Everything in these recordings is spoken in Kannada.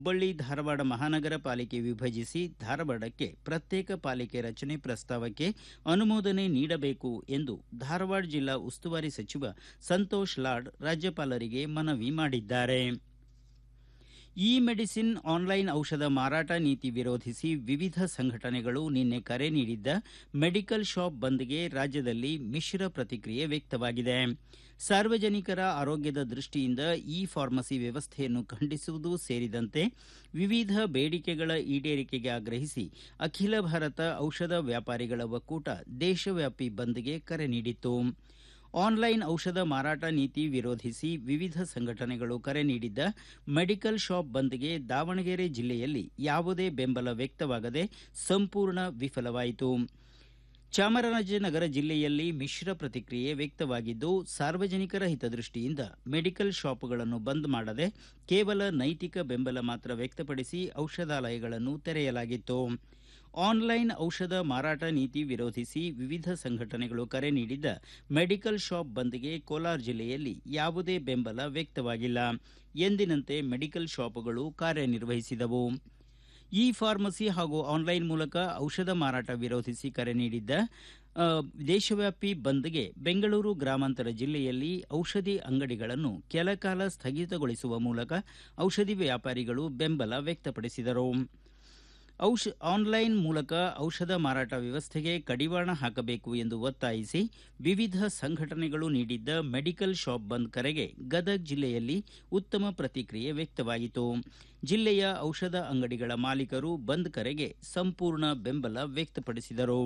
ಹುಬ್ಬಳ್ಳಿ ಧಾರವಾಡ ಮಹಾನಗರ ಪಾಲಿಕೆ ವಿಭಜಿಸಿ ಧಾರವಾಡಕ್ಕೆ ಪ್ರತ್ಯೇಕ ಪಾಲಿಕೆ ರಚನೆ ಪ್ರಸ್ತಾವಕ್ಕೆ ಅನುಮೋದನೆ ನೀಡಬೇಕು ಎಂದು ಧಾರವಾಡ ಜಿಲ್ಲಾ ಉಸ್ತುವಾರಿ ಸಚಿವ ಸಂತೋಷ್ ಲಾಡ್ ರಾಜ್ಯಪಾಲರಿಗೆ ಮನವಿ ಮಾಡಿದ್ದಾರೆ ಇ ಮೆಡಿಸಿನ್ ಆನ್ಲೈನ್ ಔಷಧ ಮಾರಾಟ ನೀತಿ ವಿರೋಧಿಸಿ ವಿವಿಧ ಸಂಘಟನೆಗಳು ನಿನ್ನೆ ಕರೆ ನೀಡಿದ್ದ ಮೆಡಿಕಲ್ ಶಾಪ್ ಬಂದ್ಗೆ ರಾಜ್ಯದಲ್ಲಿ ಮಿಶ್ರ ಪ್ರತಿಕ್ರಿಯೆ ವ್ಯಕ್ತವಾಗಿದೆ ಸಾರ್ವಜನಿಕರ ಆರೋಗ್ಯದ ದೃಷ್ಟಿಯಿಂದ ಇ ಫಾರ್ಮಸಿ ವ್ಯವಸ್ಥೆಯನ್ನು ಖಂಡಿಸುವುದು ಸೇರಿದಂತೆ ವಿವಿಧ ಬೇಡಿಕೆಗಳ ಈಡೇರಿಕೆಗೆ ಆಗ್ರಹಿಸಿ ಅಖಿಲ ಭಾರತ ಔಷಧ ವ್ಯಾಪಾರಿಗಳ ಒಕ್ಕೂಟ ದೇಶವ್ಯಾಪಿ ಬಂದ್ಗೆ ಕರೆ ನೀಡಿತ್ತು ಆನ್ಲೈನ್ ಔಷಧ ಮಾರಾಟ ನೀತಿ ವಿರೋಧಿಸಿ ವಿವಿಧ ಸಂಘಟನೆಗಳು ಕರೆ ನೀಡಿದ್ದ ಮೆಡಿಕಲ್ ಶಾಪ್ ಬಂದ್ಗೆ ದಾವಣಗೆರೆ ಜಿಲ್ಲೆಯಲ್ಲಿ ಯಾವುದೇ ಬೆಂಬಲ ವ್ಯಕ್ತವಾಗದೆ ಸಂಪೂರ್ಣ ವಿಫಲವಾಯಿತು ಚಾಮರಾಜನಗರ ಜಿಲ್ಲೆಯಲ್ಲಿ ಮಿಶ್ರ ಪ್ರತಿಕ್ರಿಯೆ ವ್ಯಕ್ತವಾಗಿದ್ದು ಸಾರ್ವಜನಿಕರ ಹಿತದೃಷ್ಟಿಯಿಂದ ಮೆಡಿಕಲ್ ಶಾಪ್ಗಳನ್ನು ಬಂದ್ ಮಾಡದೆ ಕೇವಲ ನೈತಿಕ ಬೆಂಬಲ ಮಾತ್ರ ವ್ಯಕ್ತಪಡಿಸಿ ಔಷಧಾಲಯಗಳನ್ನು ತೆರೆಯಲಾಗಿತ್ತು ಆನ್ಲೈನ್ ಔಷಧ ಮಾರಾಟ ನೀತಿ ವಿರೋಧಿಸಿ ವಿವಿಧ ಸಂಘಟನೆಗಳು ಕರೆ ನೀಡಿದ್ದ ಮೆಡಿಕಲ್ ಶಾಪ್ ಬಂದ್ಗೆ ಕೋಲಾರ ಜಿಲ್ಲೆಯಲ್ಲಿ ಯಾವುದೇ ಬೆಂಬಲ ವ್ಯಕ್ತವಾಗಿಲ್ಲ ಎಂದಿನಂತೆ ಮೆಡಿಕಲ್ ಶಾಪ್ಗಳು ಕಾರ್ಯನಿರ್ವಹಿಸಿದವು ಇ ಫಾರ್ಮಸಿ ಹಾಗೂ ಆನ್ಲೈನ್ ಮೂಲಕ ಔಷಧ ಮಾರಾಟ ವಿರೋಧಿಸಿ ಕರೆ ನೀಡಿದ್ದ ಆ, ದೇಶವ್ಯಾಪಿ ಬಂದ್ಗೆ ಬೆಂಗಳೂರು ಗ್ರಾಮಾಂತರ ಜಿಲ್ಲೆಯಲ್ಲಿ ಔಷಧಿ ಅಂಗಡಿಗಳನ್ನು ಕೆಲಕಾಲ ಸ್ಥಗಿತಗೊಳಿಸುವ ಮೂಲಕ ಔಷಧಿ ವ್ಯಾಪಾರಿಗಳು ಬೆಂಬಲ ವ್ಯಕ್ತಪಡಿಸಿದರು ಔಷ ಆನ್ಲೈನ್ ಮೂಲಕ ಔಷಧ ಮಾರಾಟ ವ್ಯವಸ್ಥೆಗೆ ಕಡಿವಾಣ ಹಾಕಬೇಕು ಎಂದು ಒತ್ತಾಯಿಸಿ ವಿವಿಧ ಸಂಘಟನೆಗಳು ನೀಡಿದ್ದ ಮೆಡಿಕಲ್ ಶಾಪ್ ಬಂದ್ ಕರೆಗೆ ಗದಗ ಜಿಲ್ಲೆಯಲ್ಲಿ ಉತ್ತಮ ಪ್ರತಿಕ್ರಿಯೆ ವ್ಯಕ್ತವಾಯಿತು ಜಿಲ್ಲೆಯ ಔಷಧ ಅಂಗಡಿಗಳ ಮಾಲೀಕರು ಬಂದ್ ಕರೆಗೆ ಸಂಪೂರ್ಣ ಬೆಂಬಲ ವ್ಯಕ್ತಪಡಿಸಿದರು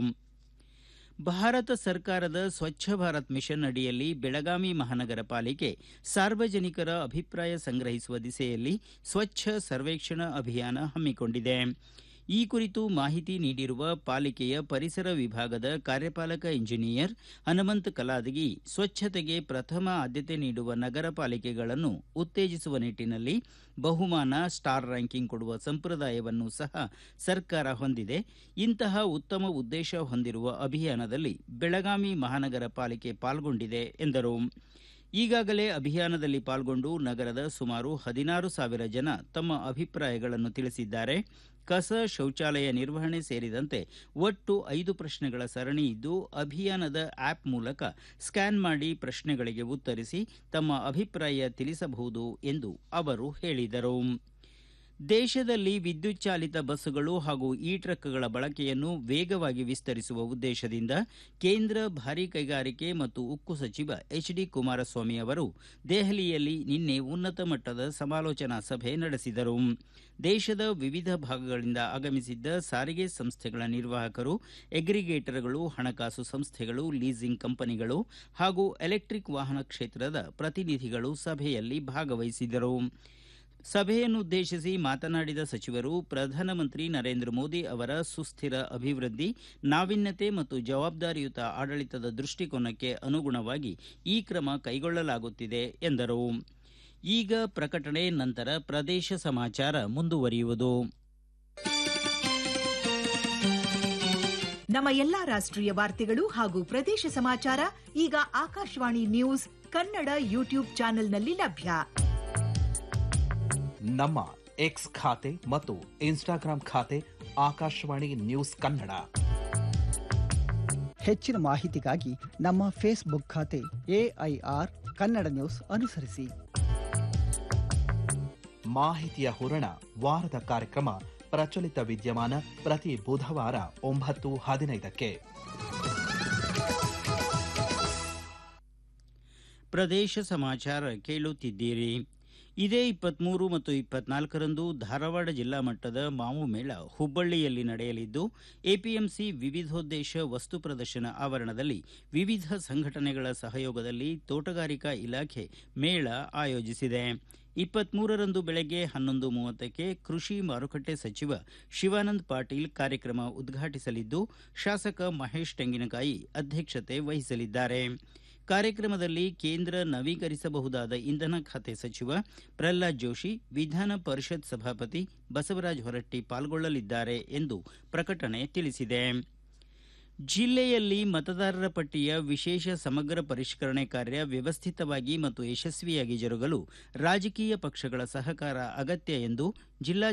ಭಾರತ ಸರ್ಕಾರದ ಸ್ವಚ್ಛ ಭಾರತ್ ಮಿಷನ್ ಅಡಿಯಲ್ಲಿ ಬೆಳಗಾವಿ ಮಹಾನಗರ ಪಾಲಿಕೆ ಸಾರ್ವಜನಿಕರ ಅಭಿಪ್ರಾಯ ಸಂಗ್ರಹಿಸುವ ದಿಸೆಯಲ್ಲಿ ಸ್ವಚ್ಛ ಸರ್ವೇಕ್ಷಣಾ ಅಭಿಯಾನ ಹಮ್ಮಿಕೊಂಡಿದೆ ಈ ಕುರಿತು ಮಾಹಿತಿ ನೀಡಿರುವ ಪಾಲಿಕೆಯ ಪರಿಸರ ವಿಭಾಗದ ಕಾರ್ಯಪಾಲಕ ಇಂಜಿನಿಯರ್ ಹನುಮಂತ ಕಲಾದಗಿ ಸ್ವಚ್ಛತೆಗೆ ಪ್ರಥಮ ಆದ್ಯತೆ ನೀಡುವ ನಗರ ಪಾಲಿಕೆಗಳನ್ನು ಉತ್ತೇಜಿಸುವ ನಿಟ್ಟಿನಲ್ಲಿ ಬಹುಮಾನ ಸ್ಟಾರ್ ರ್ಯಾಂಕಿಂಗ್ ಕೊಡುವ ಸಂಪ್ರದಾಯವನ್ನು ಸಹ ಸರ್ಕಾರ ಹೊಂದಿದೆ ಇಂತಹ ಉತ್ತಮ ಉದ್ದೇಶ ಹೊಂದಿರುವ ಅಭಿಯಾನದಲ್ಲಿ ಬೆಳಗಾವಿ ಮಹಾನಗರ ಪಾಲಿಕೆ ಪಾಲ್ಗೊಂಡಿದೆ ಎಂದರು ಈಗಾಗಲೇ ಅಭಿಯಾನದಲ್ಲಿ ಪಾಲ್ಗೊಂಡು ನಗರದ ಸುಮಾರು ಹದಿನಾರು ಸಾವಿರ ಜನ ತಮ್ಮ ಅಭಿಪ್ರಾಯಗಳನ್ನು ತಿಳಿಸಿದ್ದಾರೆ ಕಸ ಶೌಚಾಲಯ ನಿರ್ವಹಣೆ ಸೇರಿದಂತೆ ಒಟ್ಟು ಐದು ಪ್ರಶ್ನೆಗಳ ಸರಣಿ ಇದ್ದು ಅಭಿಯಾನದ ಆಪ್ ಮೂಲಕ ಸ್ಕ್ಯಾನ್ ಮಾಡಿ ಪ್ರಶ್ನೆಗಳಿಗೆ ಉತ್ತರಿಸಿ ತಮ್ಮ ಅಭಿಪ್ರಾಯ ತಿಳಿಸಬಹುದು ಎಂದು ಅವರು ಹೇಳಿದರು ದೇಶದಲ್ಲಿ ವಿದ್ಯುತ್ ಚಾಲಿತ ಬಸ್ಸುಗಳು ಹಾಗೂ ಇ ಟ್ರಕ್ಗಳ ಬಳಕೆಯನ್ನು ವೇಗವಾಗಿ ವಿಸ್ತರಿಸುವ ಉದ್ದೇಶದಿಂದ ಕೇಂದ್ರ ಭಾರೀ ಕೈಗಾರಿಕೆ ಮತ್ತು ಉಕ್ಕು ಸಚಿವ ಎಚ್ ಡಿ ಕುಮಾರಸ್ವಾಮಿ ಅವರು ದೆಹಲಿಯಲ್ಲಿ ನಿನ್ನೆ ಉನ್ನತ ಮಟ್ಟದ ಸಮಾಲೋಚನಾ ಸಭೆ ನಡೆಸಿದರು ದೇಶದ ವಿವಿಧ ಭಾಗಗಳಿಂದ ಆಗಮಿಸಿದ್ದ ಸಾರಿಗೆ ಸಂಸ್ಥೆಗಳ ನಿರ್ವಾಹಕರು ಎಗ್ರಿಗೇಟರ್ಗಳು ಹಣಕಾಸು ಸಂಸ್ಥೆಗಳು ಲೀಸಿಂಗ್ ಕಂಪನಿಗಳು ಹಾಗೂ ಎಲೆಕ್ಟ್ರಿಕ್ ವಾಹನ ಕ್ಷೇತ್ರದ ಪ್ರತಿನಿಧಿಗಳು ಸಭೆಯಲ್ಲಿ ಭಾಗವಹಿಸಿದರು ಸಭೆಯನ್ನುದ್ದೇಶಿಸಿ ಮಾತನಾಡಿದ ಸಚಿವರು ಪ್ರಧಾನಮಂತ್ರಿ ನರೇಂದ್ರ ಮೋದಿ ಅವರ ಸುಸ್ಥಿರ ಅಭಿವೃದ್ಧಿ ನಾವಿನ್ಯತೆ ಮತ್ತು ಜವಾಬ್ದಾರಿಯುತ ಆಡಳಿತದ ದೃಷ್ಟಿಕೋನಕ್ಕೆ ಅನುಗುಣವಾಗಿ ಈ ಕ್ರಮ ಕೈಗೊಳ್ಳಲಾಗುತ್ತಿದೆ ಎಂದರು ಈಗ ಪ್ರಕಟಣೆ ನಂತರ ಪ್ರದೇಶ ಸಮಾಚಾರ ಮುಂದುವರಿಯುವುದು ನಮ್ಮ ಎಲ್ಲಾ ರಾಷ್ಟ್ರೀಯ ವಾರ್ತೆಗಳು ಹಾಗೂ ಪ್ರದೇಶ ಸಮಾಚಾರ ಈಗ ಆಕಾಶವಾಣಿ ನ್ಯೂಸ್ ಕನ್ನಡ ಯೂಟ್ಯೂಬ್ ಚಾನೆಲ್ನಲ್ಲಿ ಲಭ್ಯ ನಮ್ಮ ಎಕ್ಸ್ ಖಾತೆ ಮತ್ತು ಇನ್ಸ್ಟಾಗ್ರಾಂ ಖಾತೆ ಆಕಾಶವಾಣಿ ನ್ಯೂಸ್ ಕನ್ನಡ ಹೆಚ್ಚಿನ ಮಾಹಿತಿಗಾಗಿ ನಮ್ಮ ಫೇಸ್ಬುಕ್ ಖಾತೆ ಎಐಆರ್ ಕನ್ನಡ ನ್ಯೂಸ್ ಅನುಸರಿಸಿ ಮಾಹಿತಿಯ ಹೂರಣ ವಾರದ ಕಾರ್ಯಕ್ರಮ ಪ್ರಚಲಿತ ವಿದ್ಯಮಾನ ಪ್ರತಿ ಬುಧವಾರ ಒಂಬತ್ತು ಹದಿನೈದಕ್ಕೆ ಪ್ರದೇಶ ಸಮಾಚಾರ ಕೇಳುತ್ತಿದ್ದೀರಿ ಇದೇ ಇಪ್ಪತ್ಮೂರು ಮತ್ತು ಇಪ್ಪತ್ನಾಲ್ಕರಂದು ಧಾರವಾಡ ಜಿಲ್ಲಾ ಮಟ್ಟದ ಮಾವು ಮೇಳ ಹುಬ್ಬಳ್ಳಿಯಲ್ಲಿ ನಡೆಯಲಿದ್ದು ಎಪಿಎಂಸಿ ವಿವಿಧೋದ್ದೇಶ ವಸ್ತು ಪ್ರದರ್ಶನ ಆವರಣದಲ್ಲಿ ವಿವಿಧ ಸಂಘಟನೆಗಳ ಸಹಯೋಗದಲ್ಲಿ ತೋಟಗಾರಿಕಾ ಇಲಾಖೆ ಮೇಳ ಆಯೋಜಿಸಿದೆ ಇಪ್ಪತ್ಮೂರರಂದು ಬೆಳಗ್ಗೆ ಹನ್ನೊಂದು ಮೂವತ್ತಕ್ಕೆ ಕೃಷಿ ಮಾರುಕಟ್ಟೆ ಸಚಿವ ಶಿವಾನಂದ ಪಾಟೀಲ್ ಕಾರ್ಯಕ್ರಮ ಉದ್ಘಾಟಿಸಲಿದ್ದು ಶಾಸಕ ಮಹೇಶ್ ತೆಂಗಿನಕಾಯಿ ಅಧ್ಯಕ್ಷತೆ ವಹಿಸಲಿದ್ದಾರೆ ಕಾರ್ಯಕ್ರಮದಲ್ಲಿ ಕೇಂದ್ರ ನವೀಕರಿಸಬಹುದಾದ ಇಂಧನ ಖಾತೆ ಸಚಿವ ಪ್ರಹ್ಲಾದ್ ಜೋಶಿ ವಿಧಾನ ಪರಿಷತ್ ಸಭಾಪತಿ ಬಸವರಾಜ ಹೊರಟ್ಟಿ ಪಾಲ್ಗೊಳ್ಳಲಿದ್ದಾರೆ ಎಂದು ಪ್ರಕಟಣೆ ತಿಳಿಸಿದೆ ಜಿಲ್ಲೆಯಲ್ಲಿ ಮತದಾರರ ಪಟ್ಟಿಯ ವಿಶೇಷ ಸಮಗ್ರ ಪರಿಷ್ಕರಣೆ ಕಾರ್ಯ ವ್ಯವಸ್ಥಿತವಾಗಿ ಮತ್ತು ಯಶಸ್ವಿಯಾಗಿ ಜರುಗಲು ರಾಜಕೀಯ ಪಕ್ಷಗಳ ಸಹಕಾರ ಅಗತ್ಯ ಎಂದು ಜಿಲ್ಲಾ